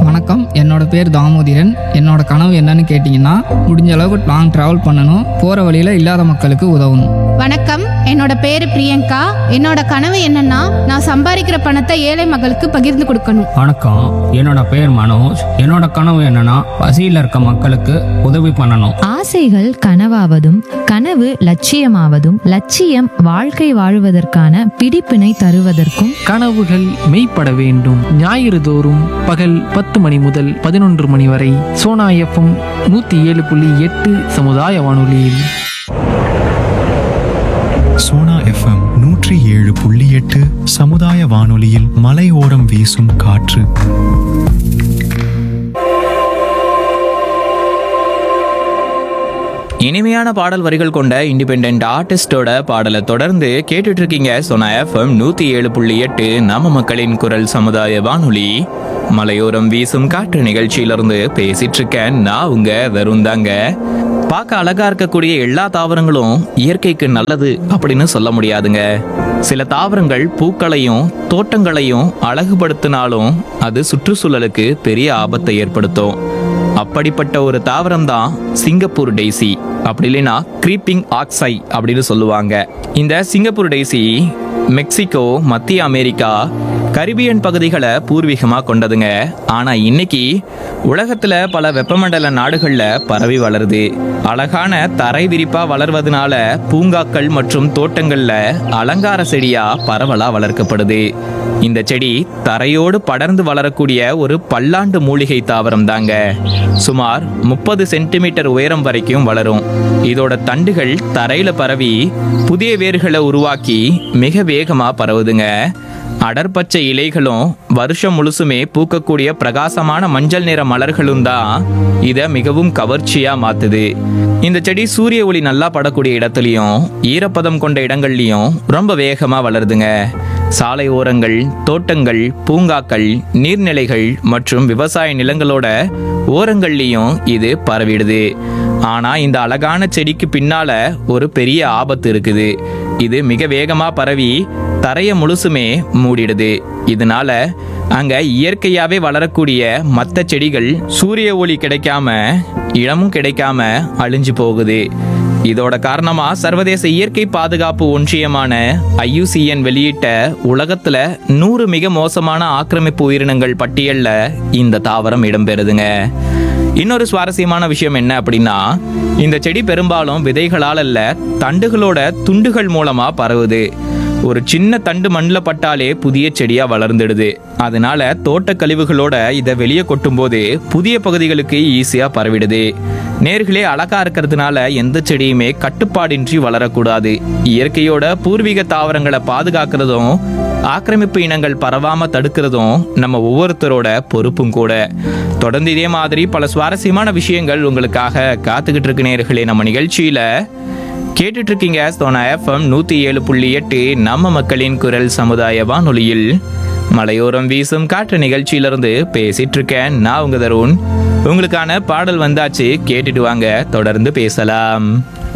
வணக்கம் என்னோட பேர் தாமோதிரன் என்னோட கனவு என்னன்னு கேட்டிங்கன்னா முடிஞ்ச அளவுக்கு லாங் ட்ராவல் பண்ணணும் போகிற வழியில் இல்லாத மக்களுக்கு உதவணும் வணக்கம் என்னோட பேரு பிரியங்கா என்னோட கனவு என்னன்னா நான் சம்பாதிக்கிற பணத்தை ஏழை மக்களுக்கு பகிர்ந்து கொடுக்கணும் வணக்கம் என்னோட பேர் மனோஜ் என்னோட கனவு என்னன்னா பசியில் இருக்க மக்களுக்கு உதவி பண்ணணும் ஆசைகள் கனவாவதும் கனவு லட்சியமாவதும் லட்சியம் வாழ்க்கை வாழுவதற்கான பிடிப்பினை தருவதற்கும் கனவுகள் மெய்ப்பட வேண்டும் ஞாயிறு தோறும் பகல் பத்து மணி முதல் பதினொன்று மணி வரை சோனா எஃப்எம் நூற்றி ஏழு புள்ளி எட்டு சமுதாய வானொலியில் சோனா எஃப்எம் நூற்றி ஏழு புள்ளி எட்டு சமுதாய வானொலியில் மலையோரம் வீசும் காற்று இனிமையான பாடல் வரிகள் கொண்ட இண்டிபெண்ட் ஆர்டிஸ்டோட பாடலை தொடர்ந்து கேட்டுட்டு இருக்கீங்க சொன்ன எஃப்எம் நூத்தி ஏழு புள்ளி எட்டு நம்ம மக்களின் குரல் சமுதாய வானொலி மலையோரம் வீசும் காற்று நிகழ்ச்சியிலிருந்து பேசிட்டு இருக்கேன் நான் உங்க வெறும் தாங்க பார்க்க அழகா இருக்கக்கூடிய எல்லா தாவரங்களும் இயற்கைக்கு நல்லது அப்படின்னு சொல்ல முடியாதுங்க சில தாவரங்கள் பூக்களையும் தோட்டங்களையும் அழகுபடுத்தினாலும் அது சுற்றுச்சூழலுக்கு பெரிய ஆபத்தை ஏற்படுத்தும் அப்படிப்பட்ட ஒரு தாவரம் தான் சிங்கப்பூர் டெய்சி அப்படி இல்லைன்னா கிரீப்பிங் ஆக்சை அப்படின்னு சொல்லுவாங்க இந்த சிங்கப்பூர் டெய்சி மெக்சிகோ மத்திய அமெரிக்கா கரிபியன் பகுதிகளை பூர்வீகமாக கொண்டதுங்க ஆனால் இன்னைக்கு உலகத்தில் பல வெப்பமண்டல நாடுகளில் பரவி வளருது அழகான தரை விரிப்பா வளர்வதனால பூங்காக்கள் மற்றும் தோட்டங்களில் அலங்கார செடியா பரவலா வளர்க்கப்படுது இந்த செடி தரையோடு படர்ந்து வளரக்கூடிய ஒரு பல்லாண்டு மூலிகை தாவரம் தாங்க சுமார் முப்பது சென்டிமீட்டர் உயரம் வரைக்கும் வளரும் இதோட தண்டுகள் தரையில பரவி புதிய வேர்களை உருவாக்கி மிக வேகமா பரவுதுங்க அடர்பச்சை இலைகளும் வருஷம் முழுசுமே பூக்கக்கூடிய பிரகாசமான மஞ்சள் நிற மலர்களும் தான் இதை மிகவும் கவர்ச்சியா மாத்துது இந்த செடி சூரிய ஒளி நல்லா படக்கூடிய இடத்துலயும் ஈரப்பதம் கொண்ட இடங்கள்லயும் ரொம்ப வேகமா வளருதுங்க சாலை ஓரங்கள் தோட்டங்கள் பூங்காக்கள் நீர்நிலைகள் மற்றும் விவசாய நிலங்களோட ஓரங்கள்லயும் இது பரவிடுது ஆனா இந்த அழகான செடிக்கு பின்னால ஒரு பெரிய ஆபத்து இருக்குது இது மிக வேகமா பரவி தரைய முழுசுமே மூடிடுது இதனால அங்க இயற்கையாவே வளரக்கூடிய மற்ற செடிகள் சூரிய ஒளி கிடைக்காம இடமும் கிடைக்காம அழிஞ்சு போகுது இதோட காரணமா சர்வதேச இயற்கை பாதுகாப்பு ஒன்றியமான ஐயுசிஎன் வெளியிட்ட உலகத்துல நூறு மிக மோசமான ஆக்கிரமிப்பு உயிரினங்கள் பட்டியல்ல இந்த தாவரம் இடம்பெறுதுங்க இன்னொரு சுவாரஸ்யமான விஷயம் என்ன அப்படின்னா இந்த செடி பெரும்பாலும் விதைகளால் அல்ல தண்டுகளோட துண்டுகள் மூலமா பரவுது ஒரு சின்ன தண்டு மண்ணில் பட்டாலே புதிய செடியா வளர்ந்துடுது அதனால தோட்ட கழிவுகளோட இதை வெளியே கொட்டும்போது புதிய பகுதிகளுக்கு ஈஸியா பரவிடுது நேர்களே அழகா இருக்கிறதுனால எந்த செடியுமே கட்டுப்பாடின்றி வளரக்கூடாது இயற்கையோட பூர்வீக தாவரங்களை பாதுகாக்கிறதும் ஆக்கிரமிப்பு இனங்கள் பரவாம தடுக்கிறதும் நம்ம ஒவ்வொருத்தரோட பொறுப்பும் கூட தொடர்ந்து இதே மாதிரி பல சுவாரஸ்யமான விஷயங்கள் உங்களுக்காக காத்துக்கிட்டு இருக்கு நேர்களே நம்ம நிகழ்ச்சியில கேட்டுட்டு இருக்கீங்க சோனா எஃப்எம் நூத்தி ஏழு புள்ளி எட்டு நம்ம மக்களின் குரல் சமுதாய வானொலியில் மலையோரம் வீசும் காற்று நிகழ்ச்சியிலிருந்து பேசிட்டு இருக்கேன் நான் உங்க தருண் உங்களுக்கான பாடல் வந்தாச்சு கேட்டுட்டு வாங்க தொடர்ந்து பேசலாம்